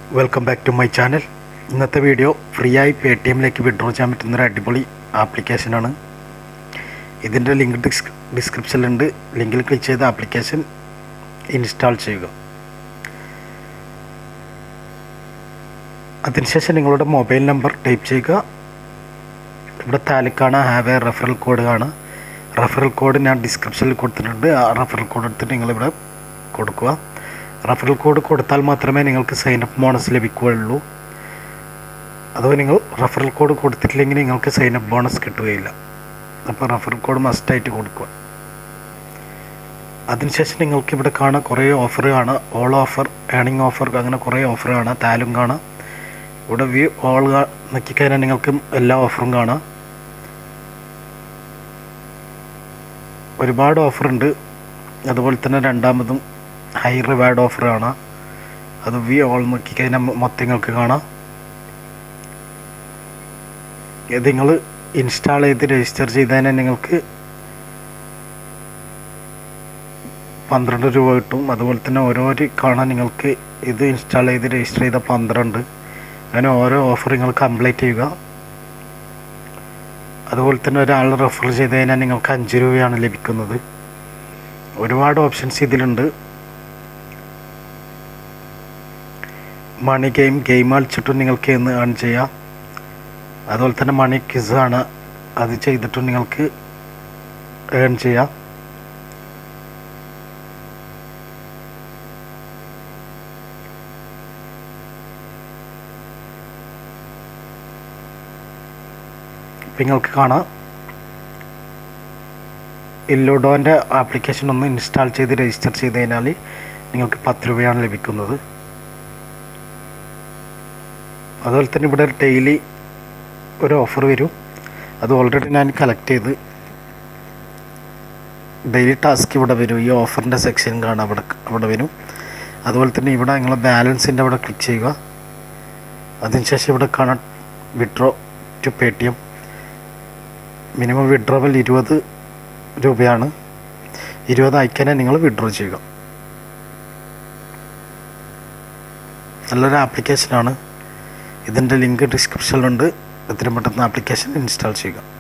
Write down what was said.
welcome back to my channel ഇന്നത്തെ video free ആയി pay T എമ്മിലേക്ക് withdraw ചെയ്യാൻ പറ്റുന്ന ഒരു അടിപൊളി ആപ്ലിക്കേഷനാണ് ഇതിൻ്റെ ലിങ്ക് ഡിസ് ഡിസ്ക്രിപ്ഷനിലുണ്ട് ലിങ്കിൽ ക്ലിക്ക് ചെയ്ത് ആപ്ലിക്കേഷൻ ഇൻസ്റ്റാൾ ചെയ്യുക അതിനുശേഷം നിങ്ങളുടെ മൊബൈൽ നമ്പർ ടൈപ്പ് ചെയ്യുക ഇവിടെ താലിക്കാണ് ഹാവ് എ റെഫറൽ കോഡ് കാണുക റെഫറൽ കോഡ് ഞാൻ ഡിസ്ക്രിപ്ഷനിൽ കൊടുത്തിട്ടുണ്ട് ആ റെഫറൽ കോഡ് എടുത്തിട്ട് നിങ്ങളിവിടെ കൊടുക്കുക റെഫറൽ കോഡ് കൊടുത്താൽ മാത്രമേ നിങ്ങൾക്ക് സൈൻ അപ്പ് ബോണസ് ലഭിക്കുകയുള്ളൂ അഥവാ നിങ്ങൾ റെഫറൽ കോഡ് കൊടുത്തിട്ടില്ലെങ്കിൽ നിങ്ങൾക്ക് സൈൻ അപ്പ് ബോണസ് കിട്ടുകയില്ല അപ്പോൾ റെഫറൽ കോഡ് മസ്റ്റായിട്ട് കൊടുക്കുക അതിനുശേഷം നിങ്ങൾക്ക് ഇവിടെ കാണാം കുറേ ഓഫർ കാണാം ഓൾ ഓഫർ ഏണിംഗ് ഓഫർ അങ്ങനെ കുറേ ഓഫർ കാണാം താലും കാണാം ഇവിടെ വ്യൂ ഓൾ നോക്കിക്കഴിഞ്ഞാൽ നിങ്ങൾക്ക് എല്ലാ ഓഫറും കാണാം ഒരുപാട് ഓഫറുണ്ട് അതുപോലെ തന്നെ രണ്ടാമതും ഹൈ റിവാർഡ് ഓഫറാണ് അത് വി ഓൾ നോക്കിക്കഴിഞ്ഞാൽ മൊത്തം നിങ്ങൾക്ക് കാണാം ഇത് നിങ്ങൾ ഇൻസ്റ്റാൾ ചെയ്ത് രജിസ്റ്റർ ചെയ്താൽ നിങ്ങൾക്ക് പന്ത്രണ്ട് രൂപ കിട്ടും അതുപോലെ തന്നെ ഓരോ കാണാൻ നിങ്ങൾക്ക് ഇത് ഇൻസ്റ്റാൾ ചെയ്ത് രജിസ്റ്റർ ചെയ്ത പന്ത്രണ്ട് അങ്ങനെ ഓരോ ഓഫർ നിങ്ങൾ കംപ്ലീറ്റ് ചെയ്യുക അതുപോലെ തന്നെ ഒരാൾ റെഫർ ചെയ്ത് കഴിഞ്ഞാൽ നിങ്ങൾക്ക് അഞ്ച് രൂപയാണ് ലഭിക്കുന്നത് ഒരുപാട് ഓപ്ഷൻസ് ഇതിലുണ്ട് മണി ഗെയിം ഗെയിം കളിച്ചിട്ടും നിങ്ങൾക്ക് ഇന്ന് ഏൺ ചെയ്യാം അതുപോലെ തന്നെ മണി ക്വിസ് ആണ് അത് ചെയ്തിട്ടും നിങ്ങൾക്ക് ഏൺ ചെയ്യാം ഇപ്പം നിങ്ങൾക്ക് കാണാം ഇല്ലോഡോൻ്റെ ആപ്ലിക്കേഷൻ ഒന്ന് ഇൻസ്റ്റാൾ ചെയ്ത് രജിസ്റ്റർ ചെയ്ത് കഴിഞ്ഞാൽ നിങ്ങൾക്ക് പത്ത് രൂപയാണ് ലഭിക്കുന്നത് അതുപോലെ തന്നെ ഇവിടെ ഡെയിലി ഒരു ഓഫർ വരും അത് ഓൾറെഡി ഞാൻ കളക്ട് ചെയ്ത് ഡെയിലി ടാസ്ക് ഇവിടെ വരും ഈ ഓഫറിൻ്റെ സെക്ഷൻ കാണാം അവിടെ അവിടെ വരും അതുപോലെ തന്നെ ഇവിടെ നിങ്ങൾ ബാലൻസിൻ്റെ അവിടെ ക്ലിക്ക് ചെയ്യുക അതിനുശേഷം ഇവിടെ കാണാം withdraw to Paytm minimum withdrawal ഇരുപത് രൂപയാണ് ഇരുപത് അയക്കാനെ നിങ്ങൾ വിഡ്രോ ചെയ്യുക നല്ലൊരു ആപ്ലിക്കേഷനാണ് ഇതിൻ്റെ ലിങ്ക് ഡിസ്ക്രിപ്ഷനിലുണ്ട് എത്രയും പെട്ടെന്ന് ആപ്ലിക്കേഷൻ ഇൻസ്റ്റാൾ ചെയ്യുക